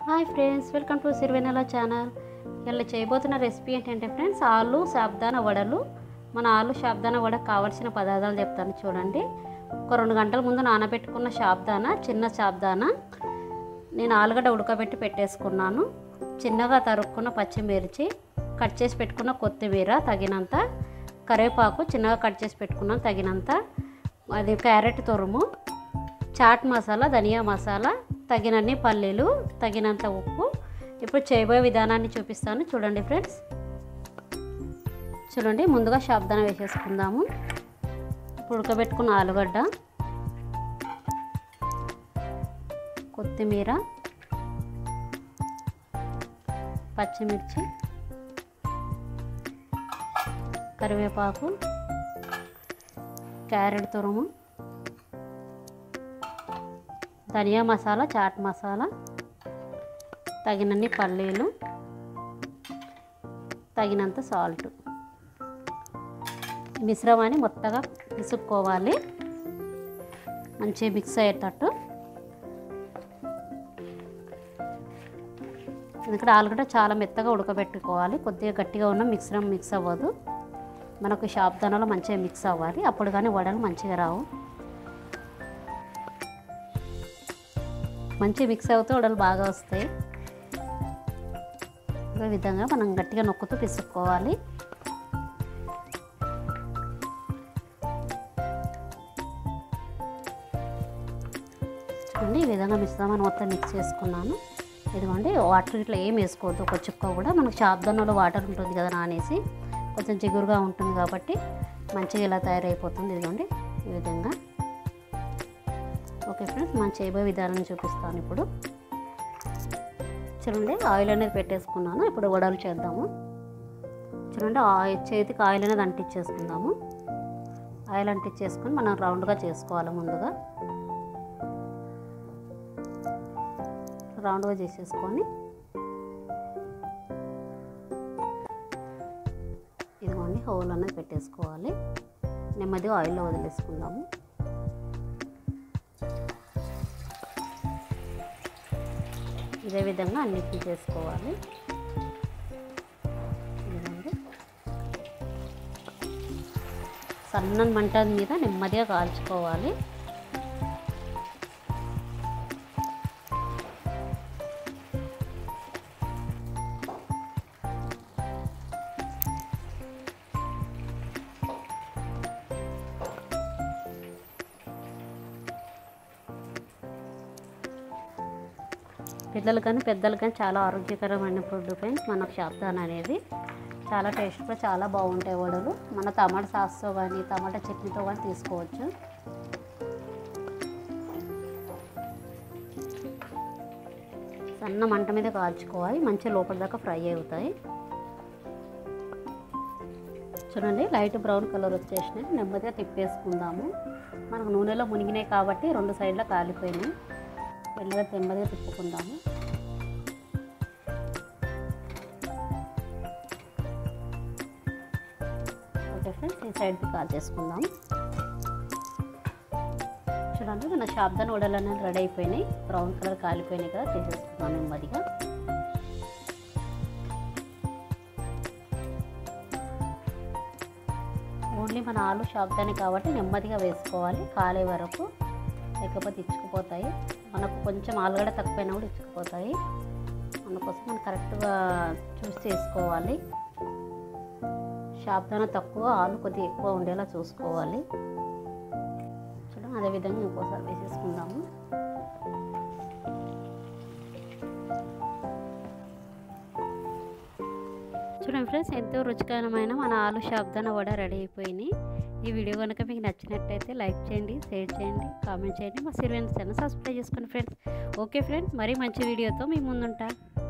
hi friends welcome to Sirivennela channel ఇలా చేయబోతున్న recipe ఏంటంటే ఫ్రెండ్స్ ఆలు సాబ్దాన వడలు మన ఆలు సాబ్దాన వడ కావాల్సిన పదార్థాలు చెప్తాను చూడండి ఒక రెండు గంటల ముందు నానబెట్టుకున్న సాబ్దాన చిన్న సాబ్దాన నేను ఆలుగడ్డ ఉడకబెట్టి పెట్టేసుకున్నాను చిన్నగా తరుక్కున్న పచ్చిమిర్చి కట్ చేసి పెట్టుకున్న కొత్తిమీర తగినంత కరివేపాకు చిన్నగా కట్ చేసి పెట్టుకున్నాను తగినంత అది క్యారెట్ తురుము చాట్ మసాలా ధనియా మసాలా తగినన్ని పల్లీలు తగినంత ఉప్పు ఇప్పుడు చేయబోయే విధానాన్ని చూపిస్తాను చూడండి ఫ్రెండ్స్ చూడండి ముందుగా శాబ్దాన వేసేసుకుందాము ఇప్పుడు ఉడకబెట్టుకున్న ఆలుగడ్డ కొత్తిమీర పచ్చిమిర్చి కరివేపాకు క్యారెట్ తురుము ధనియా మసాలా చాట్ మసాలా తగినన్ని పల్లీలు తగినంత సాల్ట్ మిశ్రమాన్ని మొత్తగా పిసుక్కోవాలి మంచిగా మిక్స్ అయ్యేటట్టు ఎందుకంటే ఆలుగడ్డ చాలా మెత్తగా ఉడకబెట్టుకోవాలి కొద్దిగా గట్టిగా ఉన్న మిక్సరం మిక్స్ అవ్వదు మనకు షాప్దానాలో మంచిగా మిక్స్ అవ్వాలి అప్పుడు కానీ వడలు మంచిగా రావు మంచి మిక్స్ అవుతూ వడలు బాగా వస్తాయి ఈ విధంగా మనం గట్టిగా నొక్కుతూ పిసుక్కోవాలి చూడండి ఈ విధంగా మిశ్రమాన్ని మొత్తం మిక్స్ చేసుకున్నాను ఇదిగోండి వాటర్ ఇట్లా ఏం వేసుకోవద్దు ఒక చుక్క కూడా మనకు చాబ్దన్నులో వాటర్ ఉంటుంది కదా నానేసి కొంచెం చిగురుగా ఉంటుంది కాబట్టి మంచిగా ఇలా తయారైపోతుంది ఇదిగోండి ఈ విధంగా ఓకే ఫ్రెండ్స్ మనం చేయబోయే విధానం చూపిస్తాను ఇప్పుడు చూడండి ఆయిల్ అనేది పెట్టేసుకున్నాను ఇప్పుడు వడలు చేద్దాము చూడండి ఆయిల్ చేతికి ఆయిల్ అనేది అంటించేసుకుందాము ఆయిల్ అంటించేసుకొని మనం రౌండ్గా చేసుకోవాలి ముందుగా రౌండ్గా చేసేసుకొని ఇదిగోండి హోల్ అనేది పెట్టేసుకోవాలి నెమ్మదిగా ఆయిల్లో వదిలేసుకుందాము ఇదే విధంగా అన్నిటిని చేసుకోవాలి ఇదిగోండి సన్న మంట మీద నెమ్మదిగా కాల్చుకోవాలి పిల్లలు కానీ పెద్దలు కానీ చాలా ఆరోగ్యకరమైన ఫుడ్ ఫ్రెండ్స్ మనకు శాబ్దాన్ అనేది చాలా టేస్ట్గా చాలా బాగుంటాయి వడలు మన టమాటా సాస్తో కానీ టమాటా చట్నీతో కానీ తీసుకోవచ్చు సన్న మంట మీద కాల్చుకోవాలి మంచి లోపల దాకా ఫ్రై అవుతాయి చూడండి లైట్ బ్రౌన్ కలర్ వచ్చేసినాయి నెమ్మదిగా తిప్పేసుకుందాము మనకు నూనెలో మునిగినాయి కాబట్టి రెండు సైడ్లో కాలిపోయినాయి మెల్లగా నెమ్మదిగా తిప్పుకుందాము ఓకే ఫ్రెండ్స్ ఈ సైడ్కి కాల్ చేసుకుందాం చూడండి మన శాబ్దాన్ వడలు అనేది రెడీ అయిపోయినాయి బ్రౌన్ కలర్ కాలిపోయినాయి కదా తీసేసుకున్నాను నెమ్మదిగా ఓన్లీ మన ఆలు షాబ్దానే కాబట్టి నెమ్మదిగా వేసుకోవాలి కాలే వరకు లేకపోతే ఇచ్చుకుపోతాయి మనకు కొంచెం ఆలుగడ్డ తక్కువైనా కూడా ఇచ్చుకుపోతాయి అందుకోసం మనం కరెక్ట్గా చూసి చేసుకోవాలి షాప్దాన తక్కువ ఆలు కొద్దిగా ఎక్కువ ఉండేలా చూసుకోవాలి చూడండి అదేవిధంగా ఇంకోసారి వేసేసుకుందాము చూడండి ఫ్రెండ్స్ ఎంతో రుచికరమైన మన ఆలు శాబ్దాన వడ రెడీ అయిపోయినాయి ఈ వీడియో కనుక మీకు నచ్చినట్టయితే లైక్ చేయండి షేర్ చేయండి కామెంట్ చేయండి మా సిరివెన్స్ ఛానల్ సబ్స్క్రైబ్ చేసుకోండి ఫ్రెండ్స్ ఓకే ఫ్రెండ్స్ మరీ మంచి వీడియోతో మీ ముందుంటా